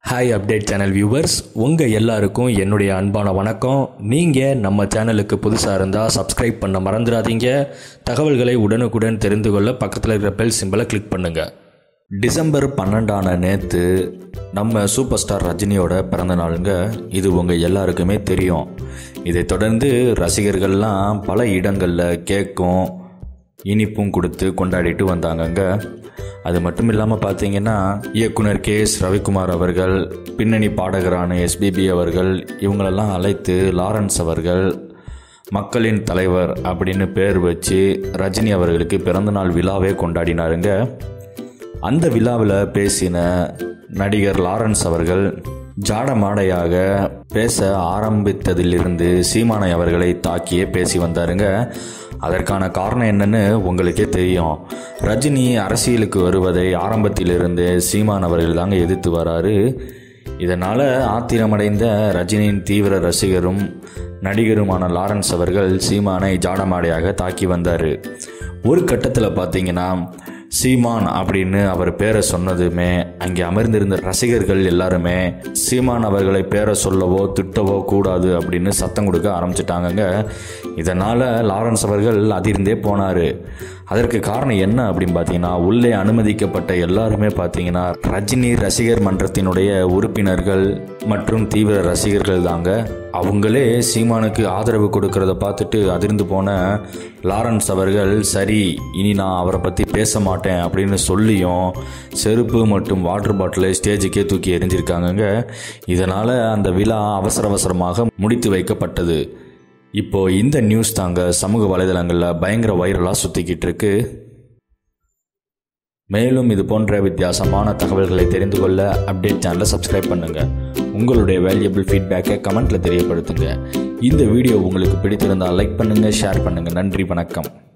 hi update channel viewers உங்கள் எல்லாருக்கும் என்னுடைய அன்பான வணக்கம் நீங்கள் நம்ம சேனலுக்கு புதுசாக இருந்தால் சப்ஸ்கிரைப் பண்ண மறந்துடாதீங்க தகவல்களை உடனுக்குடன் தெரிந்து கொள்ள பக்கத்தில் இருக்கிற பெல் சிம்பலை கிளிக் பண்ணுங்கள் டிசம்பர் பன்னெண்டான நேற்று நம்ம சூப்பர் ஸ்டார் ரஜினியோட பிறந்த நாளுங்க இது உங்கள் எல்லாருக்குமே தெரியும் இதைத் தொடர்ந்து ரசிகர்கள்லாம் பல இடங்களில் கேக்கும் இனிப்பும் கொடுத்து கொண்டாடிட்டு வந்தாங்கங்க அது மட்டும் இல்லாமல் பார்த்தீங்கன்னா இயக்குனர் கே எஸ் ரவிக்குமார் அவர்கள் பின்னணி பாடகரான எஸ்பிபி அவர்கள் இவங்களெல்லாம் அழைத்து லாரன்ஸ் அவர்கள் மக்களின் தலைவர் அப்படின்னு பேர் வச்சு ரஜினி அவர்களுக்கு பிறந்தநாள் விழாவே கொண்டாடினாருங்க அந்த விழாவில் பேசின நடிகர் லாரன்ஸ் அவர்கள் ஜாடமாடையாக பேச ஆரம்பித்ததிலிருந்து சீமானை அவர்களை தாக்கியே பேசி வந்தாருங்க அதற்கான காரணம் என்னன்னு உங்களுக்கே தெரியும் ரஜினி அரசியலுக்கு வருவதை ஆரம்பத்திலிருந்து சீமான் அவர்கள் தாங்க எதிர்த்து வராரு இதனால் ஆத்திரமடைந்த ரஜினியின் தீவிர ரசிகரும் நடிகருமான லாரன்ஸ் அவர்கள் சீமானை ஜாடமாடையாக தாக்கி வந்தார் ஒரு கட்டத்தில் பார்த்தீங்கன்னா சீமான் அப்படின்னு அவர் பேரை சொன்னதுமே அங்கே அமர்ந்திருந்த ரசிகர்கள் எல்லாருமே சீமான் அவர்களை பேரை சொல்லவோ திட்டவோ கூடாது அப்படின்னு சத்தம் கொடுக்க ஆரம்பிச்சிட்டாங்கங்க இதனால் லாரன்ஸ் அவர்கள் அதிர்ந்தே போனார் அதற்கு காரணம் என்ன அப்படின்னு பார்த்தீங்கன்னா உள்ளே அனுமதிக்கப்பட்ட எல்லாருமே பார்த்தீங்கன்னா ரஜினி ரசிகர் மன்றத்தினுடைய உறுப்பினர்கள் மற்றும் தீவிர ரசிகர்கள் தாங்க அவங்களே சீமானுக்கு ஆதரவு கொடுக்கறத பார்த்துட்டு அதிர்ந்து போன லாரன்ஸ் அவர்கள் சரி இனி நான் அவரை பற்றி பேச மாட்டேன் அப்படின்னு சொல்லியும் செருப்பு மற்றும் வாட்டர் பாட்டிலை ஸ்டேஜுக்கே தூக்கி எறிஞ்சிருக்காங்கங்க இதனால் அந்த விழா அவசர அவசரமாக முடித்து வைக்கப்பட்டது இப்போ இந்த நியூஸ் தாங்க சமூக வலைதளங்களில் பயங்கர வைரலாக சுற்றிக்கிட்டு இருக்கு மேலும் இது போன்ற வித்தியாசமான தகவல்களை தெரிந்து கொள்ள அப்டேட் சேனலை சப்ஸ்கிரைப் பண்ணுங்கள் உங்களுடைய வேல்யூபிள் ஃபீட்பேக்கை கமெண்ட்டில் தெரியப்படுத்துங்க இந்த வீடியோ உங்களுக்கு பிடித்திருந்தால் லைக் பண்ணுங்கள் ஷேர் பண்ணுங்கள் நன்றி வணக்கம்